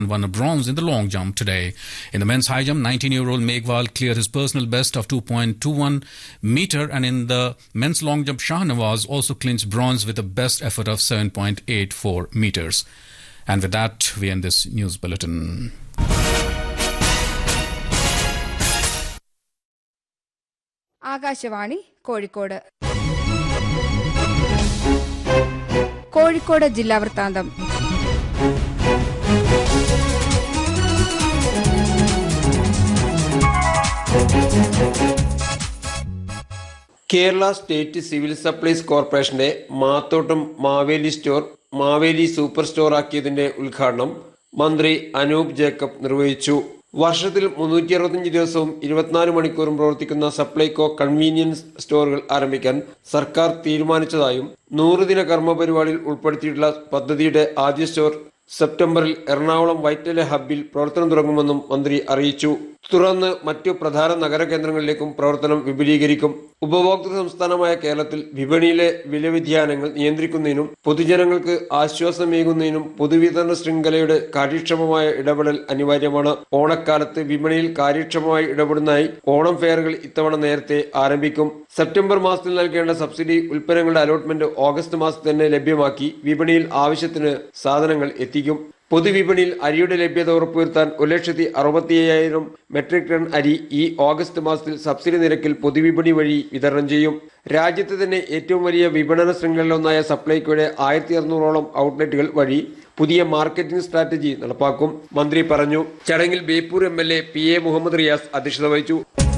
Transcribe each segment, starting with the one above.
won a bronze in the long jump today. In the men's high jump, 19-year-old Megwal cleared his personal best of 2.21 meter, and in the men's long jump, Shah Nawaz also clinched bronze with a best effort of 7.84 meters. And with that, we end this news bulletin. Akashvani Kozhikode Kozhikode ജില്ലാ വൃത്താന്തം Kerala state civil supplies കോർപ്പറേഷന്റെ Mathottam Maveli store Maveli super store ആക്കിയതിന്റെ ഉദ്ഘാടനം മന്ത്രി Anoop Jacob നിർവഹിച്ചു വർഷത്തിൽ മുന്നൂറ്റി അറുപത്തിയഞ്ച് ദിവസവും ഇരുപത്തിനാല് മണിക്കൂറും പ്രവർത്തിക്കുന്ന സപ്ലൈകോ കൺവീനിയൻസ് സ്റ്റോറുകൾ ആരംഭിക്കാൻ സർക്കാർ തീരുമാനിച്ചതായും നൂറ് ദിന കർമ്മ പരിപാടിയിൽ ഉൾപ്പെടുത്തിയിട്ടുള്ള പദ്ധതിയുടെ ആദ്യ സ്റ്റോർ സെപ്റ്റംബറിൽ എറണാകുളം വൈറ്റല ഹബ്ബിൽ പ്രവർത്തനം തുടങ്ങുമെന്നും മന്ത്രി അറിയിച്ചു തുടർന്ന് മറ്റു പ്രധാന നഗര കേന്ദ്രങ്ങളിലേക്കും പ്രവർത്തനം വിപുലീകരിക്കും ഉപഭോക്തൃ സംസ്ഥാനമായ കേരളത്തിൽ വിപണിയിലെ വില വ്യതിയാനങ്ങൾ നിയന്ത്രിക്കുന്നതിനും പൊതുജനങ്ങൾക്ക് ആശ്വാസമേകുന്നതിനും പൊതുവിതരണ ശൃംഖലയുടെ കാര്യക്ഷമമായ ഇടപെടൽ അനിവാര്യമാണ് ഓണക്കാലത്ത് വിപണിയിൽ കാര്യക്ഷമമായി ഇടപെടുന്നതായി ഓണം ഫെയറുകൾ ഇത്തവണ നേരത്തെ ആരംഭിക്കും സെപ്റ്റംബർ മാസത്തിൽ നൽകേണ്ട സബ്സിഡി ഉൽപ്പന്നങ്ങളുടെ അലോട്ട്മെന്റ് ഓഗസ്റ്റ് മാസത്തിൽ തന്നെ ലഭ്യമാക്കി വിപണിയിൽ ആവശ്യത്തിന് സാധനങ്ങൾ എത്തിക്കും പൊതുവിപണിയിൽ അരിയുടെ ലഭ്യത ഉറപ്പുവരുത്താൻ ഒരു ലക്ഷത്തി അറുപത്തി അയ്യായിരം മെട്രിക് ടൺ അരി ഈ ഓഗസ്റ്റ് മാസത്തിൽ സബ്സിഡി നിരക്കിൽ പൊതുവിപണി വഴി വിതരണം ചെയ്യും രാജ്യത്തെ തന്നെ ഏറ്റവും വലിയ വിപണന ശൃംഖലയിലൊന്നായ സപ്ലൈകോയുടെ ആയിരത്തി അറുന്നൂറോളം ഔട്ട്ലെറ്റുകൾ വഴി പുതിയ മാർക്കറ്റിംഗ് സ്ട്രാറ്റജി നടപ്പാക്കും മന്ത്രി പറഞ്ഞു ചടങ്ങിൽ Beypore M L A P A Muhammad Riyas അധ്യക്ഷത വഹിച്ചു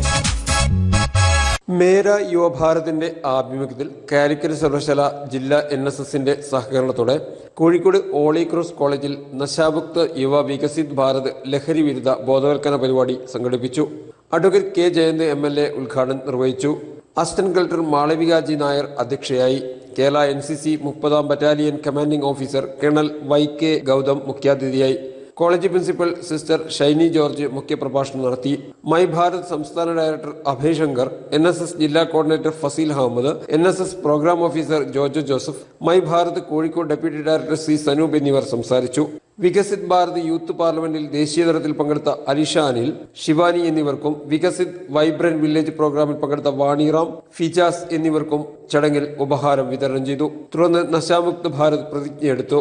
മേര യുവഭാരതിന്റെ ആഭിമുഖ്യത്തിൽ കാലിക്കറ്റ് സർവകലാശാല ജില്ലാ എൻ എസ് എസിന്റെ സഹകരണത്തോടെ കോഴിക്കോട് ഓളി ക്രോസ് കോളേജിൽ നശാമുക്ത യുവ വികസിത് ഭാരത് ലഹരി വിരുദ്ധ ബോധവൽക്കരണ പരിപാടി സംഘടിപ്പിച്ചു advocate K Jayanth M L A ഉദ്ഘാടനം നിർവഹിച്ചു assistant collector Malavika G Nair അധ്യക്ഷയായി കേരള എൻ സി സി മുപ്പതാം battalion commanding officer colonel Y K Gautham മുഖ്യാതിഥിയായി college principal sister Shiny George മുഖ്യപ്രഭാഷണം നടത്തി മൈ ഭാരത് സംസ്ഥാന director Abhay Shankar N S S ജില്ലാ coordinator Faseel Ahammed N S S program officer Jojo Joseph my Bharat Kozhikode deputy director C Sanoop എന്നിവർ സംസാരിച്ചു Viksit Bharat youth പാർലമെന്റിൽ ദേശീയ തലത്തിൽ പങ്കെടുത്ത അലിഷ അനിൽ ശിവാനി എന്നിവർക്കും വികസിത് വൈബ്രന്റ് വില്ലേജ് പ്രോഗ്രാമിൽ പങ്കെടുത്ത വാണിറാം ഫിജാസ് എന്നിവർക്കും ചടങ്ങിൽ ഉപഹാരം വിതരണം ചെയ്തു തുടർന്ന് നശാമുക്ത് ഭാരത് പ്രതിജ്ഞയെടുത്തു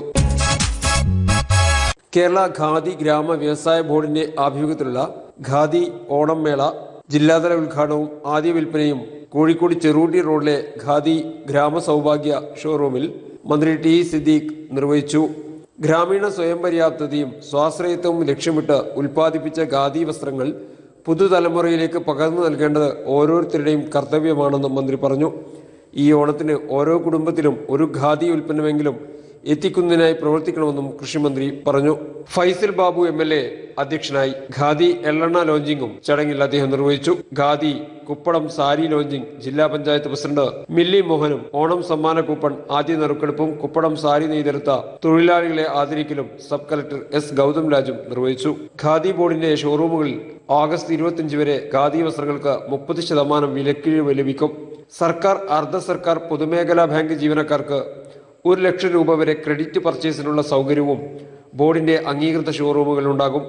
കേരള ഖാദി ഗ്രാമ വ്യവസായ ബോർഡിന്റെ ആഭിമുഖ്യത്തിലുള്ള ഖാദി ഓണം മേള ജില്ലാതല ഉദ്ഘാടനവും ആദ്യ വിൽപ്പനയും കോഴിക്കോട് ചെറുകുട്ടി റോഡിലെ ഖാദി ഗ്രാമ സൗഭാഗ്യ ഷോറൂമിൽ മന്ത്രി ടി സിദ്ദീഖ് നിർവഹിച്ചു ഗ്രാമീണ സ്വയം പര്യാപ്തതയും സ്വാശ്രയത്വവും ലക്ഷ്യമിട്ട് ഉൽപ്പാദിപ്പിച്ച ഖാദി വസ്ത്രങ്ങൾ പുതുതലമുറയിലേക്ക് പകർന്നു നൽകേണ്ടത് ഓരോരുത്തരുടെയും കർത്തവ്യമാണെന്ന് മന്ത്രി പറഞ്ഞു ഈ ഓണത്തിന് ഓരോ കുടുംബത്തിലും ഒരു ഖാദി ഉൽപ്പന്നമെങ്കിലും എത്തിക്കുന്നതിനായി പ്രവർത്തിക്കണമെന്നും കൃഷിമന്ത്രി പറഞ്ഞു Faisal Babu M L A അധ്യക്ഷനായി ഖാദി എള്ളെണ്ണ ലോഞ്ചിങ്ങും ചടങ്ങിൽ അദ്ദേഹം നിർവഹിച്ചു ഖാദി കുപ്പടം സാരി ലോഞ്ചിങ് ജില്ലാ പഞ്ചായത്ത് പ്രസിഡന്റ് മില്ലി മോഹനും ഓണം സമ്മാന കൂപ്പൺ ആദ്യ നറുക്കെടുപ്പും കുപ്പടം സാരി നെയ്തെടുത്ത തൊഴിലാളികളെ ആദരിക്കലും സബ് കളക്ടർ എസ് ഗൗതം രാജും നിർവഹിച്ചു ഖാദി ബോർഡിന്റെ ഷോറൂമുകളിൽ ഓഗസ്റ്റ് ഇരുപത്തിയഞ്ച് വരെ ഖാദി വസ്ത്രങ്ങൾക്ക് മുപ്പത് ശതമാനം വിലക്കിഴിവ് ലഭിക്കും സർക്കാർ അർദ്ധ സർക്കാർ പൊതുമേഖലാ ബാങ്ക് ജീവനക്കാർക്ക് ഒരു ലക്ഷം രൂപ വരെ ക്രെഡിറ്റ് പർച്ചേസിനുള്ള സൗകര്യവും ബോർഡിന്റെ അംഗീകൃത ഷോറൂമുകളിൽ ഉണ്ടാകും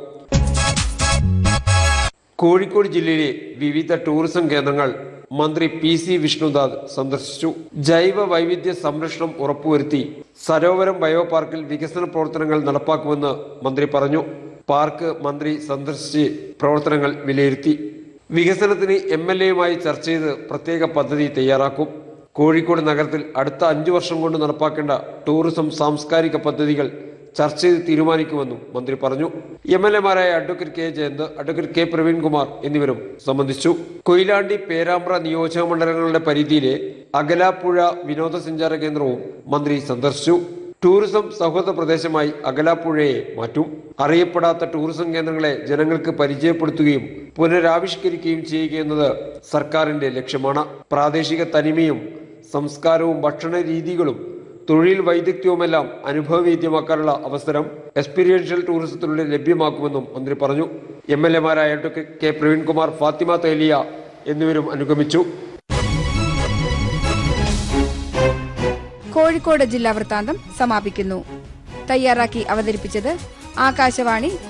കോഴിക്കോട് ജില്ലയിലെ വിവിധ ടൂറിസം കേന്ദ്രങ്ങൾ മന്ത്രി പി സി വിഷ്ണുദാസ് സന്ദർശിച്ചു ജൈവ വൈവിധ്യ സംരക്ഷണം ഉറപ്പുവരുത്തി സരോവരം ബയോ പാർക്കിൽ വികസന പ്രവർത്തനങ്ങൾ നടപ്പാക്കുമെന്ന് മന്ത്രി പറഞ്ഞു പാർക്ക് മന്ത്രി സന്ദർശിച്ച് പ്രവർത്തനങ്ങൾ വിലയിരുത്തി വികസനത്തിന് എം എൽ എയുമായി ചർച്ച ചെയ്ത് പ്രത്യേക പദ്ധതി തയ്യാറാക്കും കോഴിക്കോട് നഗരത്തിൽ അടുത്ത അഞ്ചു വർഷം കൊണ്ട് നടപ്പാക്കേണ്ട ടൂറിസം സാംസ്കാരിക പദ്ധതികൾ ചർച്ച ചെയ്ത് തീരുമാനിക്കുമെന്നും മന്ത്രി പറഞ്ഞു എം എൽ എമാരായ advocate K Jayanth advocate K Praveenkumar എന്നിവരും സംബന്ധിച്ചു കൊയിലാണ്ടി പേരാമ്പ്ര നിയോജക മണ്ഡലങ്ങളുടെ പരിധിയിലെ അകലാപ്പുഴ വിനോദസഞ്ചാര കേന്ദ്രവും മന്ത്രി സന്ദർശിച്ചു ടൂറിസം സൗഹൃദ പ്രദേശമായി അകലാപ്പുഴയെ മാറ്റും അറിയപ്പെടാത്ത ടൂറിസം കേന്ദ്രങ്ങളെ ജനങ്ങൾക്ക് പരിചയപ്പെടുത്തുകയും പുനരാവിഷ്കരിക്കുകയും ചെയ്യുക എന്നത് സർക്കാരിന്റെ ലക്ഷ്യമാണ് പ്രാദേശിക തനിമയും സംസ്കാരവും ഭക്ഷണ രീതികളും തൊഴിൽ വൈദഗ്ധ്യവുമെല്ലാം അനുഭവവേദ്യമാക്കാനുള്ള അവസരം എക്സ്പീരിയൻഷ്യൽ ടൂറിസത്തിലൂടെ ലഭ്യമാക്കുമെന്നും മന്ത്രി പറഞ്ഞു എം എൽ എമാരായ അഡ്വക്കേറ്റ് കെ പ്രവീൺകുമാർ ഫാത്തിമ തേലിയ എന്നിവരും അനുഗമിച്ചു കോഴിക്കോട് ജില്ലാ വൃത്താന്തം സമാപിക്കുന്നു തയ്യാറാക്കി അവതരിപ്പിച്ചത് ആകാശവാണി